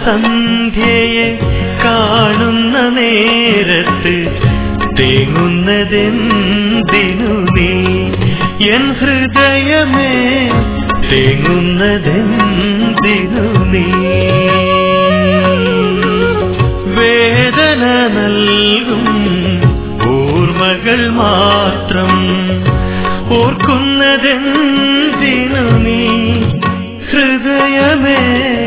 സന്ധ്യയെ കാണുന്ന നേരത്ത് തേങ്ങുന്നതെന്തിനു നീ എൻ ഹൃദയമേ തേങ്ങുന്നതെന്തിനു നീ വേദന നൽകും ഓർമ്മകൾ മാത്രം ഓർക്കുന്നതെന്തിനു നീ ഹൃദയമേ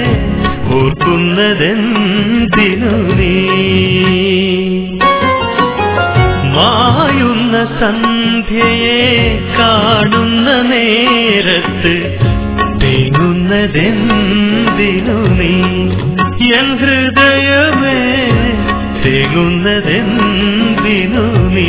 ഓർക്കുന്നതെന്തിനു നീ മായുന്ന സന്ധ്യയെ കാണുന്ന നേരത്ത് തേങ്ങുന്നതെന്തിനു നീ എൻ ഹൃദയമേ തേങ്ങുന്നതെന്തിനു നീ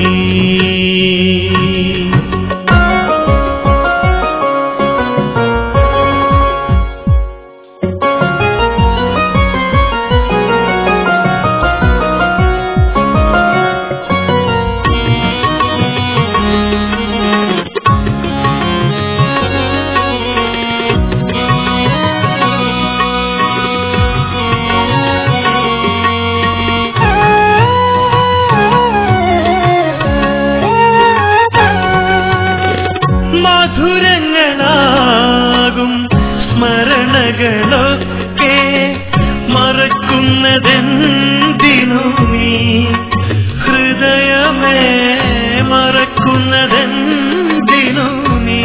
മധുരങ്ങളാകും സ്മരണകളൊക്കെ മറക്കുന്നതെന്തിനു നീ ഹൃദയമേ മറക്കുന്നതെന്തിനു നീ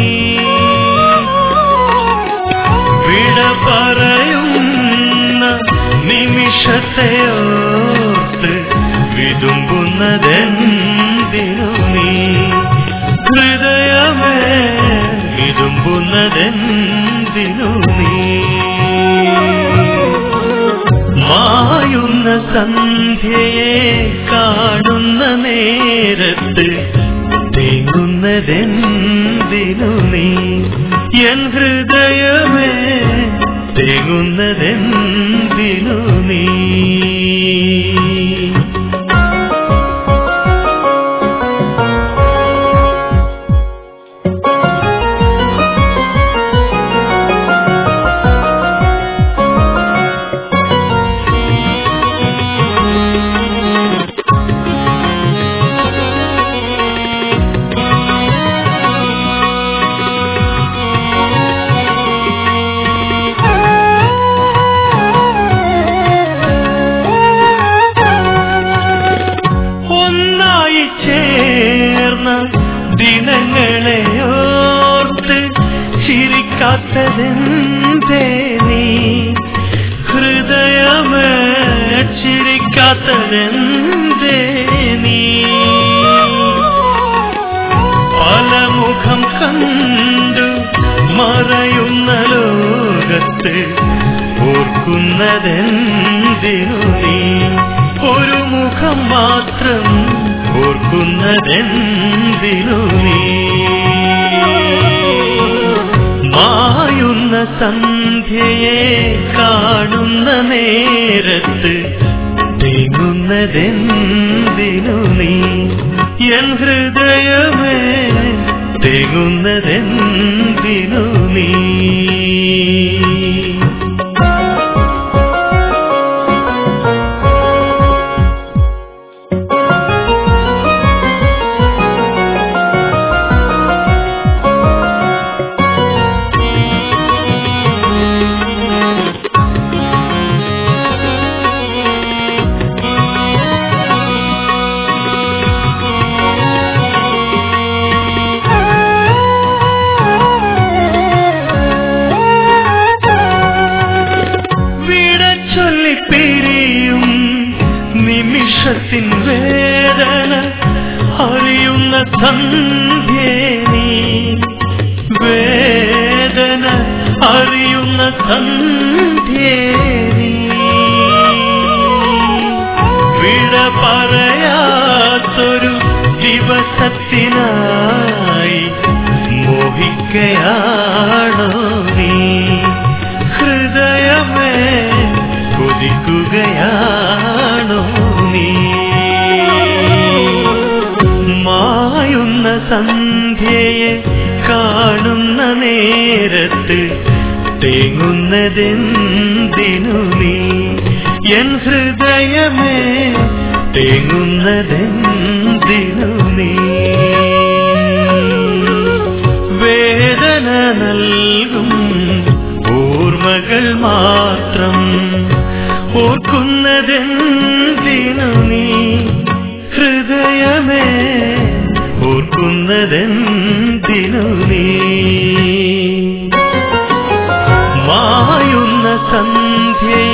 വിട പറയുന്ന നിമിഷത്തെയോർത്ത് വിതുമ്പുന്നതെന്തിനു നീ ഹൃദയമേ വിതുമ്പുന്നതെന്തിനു നീ മായുന്ന സന്ധ്യയെ കാണുന്ന നേരത്ത് തേങ്ങുന്നതെന്തിനു നീ എൻ ഹൃദയമേ തേങ്ങുന്നതെന്തിനു നീ ഒന്നായി ചേർന്ന ദിനങ്ങളെ ഓർത്ത് ചിരിക്കാത്തതെന്തേ നീ ഹൃദയമേ ചിരിക്കാത്തതെന്തേ നീ പല മുഖം കണ്ടു മറയുന്ന ലോകത്ത് ഓർക്കുന്നതെന്തിനു നീ ഒരു മുഖം മാത്രം ഓർക്കുന്നതെന്തിനു നീ മായുന്ന സന്ധ്യയെ കാണുന്ന നേരത്ത് തേങ്ങുന്നതെന്തിനു നീ എൻ ഹൃദയമേ തേങ്ങുന്നതെന്തിനു നീ വിട ചൊല്ലി പിരിയും നിമിഷത്തിൻ വേദന അറിയുന്ന സന്ധ്യേ നീ വേദന അറിയുന്ന സന്ധ്യേ നീ വിട പറയാത്തൊരു ദിവസത്തിനായി മോഹിക്കയാണോ നീ ഹൃദയമേ കൊതിക്കുകയാണോ നീ മായുന്ന സന്ധ്യയെ കാണുന്ന നേരത്ത് തേങ്ങുന്നതെന്തിനു നീ എൻ ഹൃദയമേ തേങ്ങുന്നതെന്തിനു നീ വേദന നൽകും ഓർമ്മകൾ മാത്രം ഓർക്കുന്നതെന്തിനു നീ ഹൃദയമേ ഓർക്കുന്നതെന്തിനു നീ മായുന്ന സന്ധ്യയെ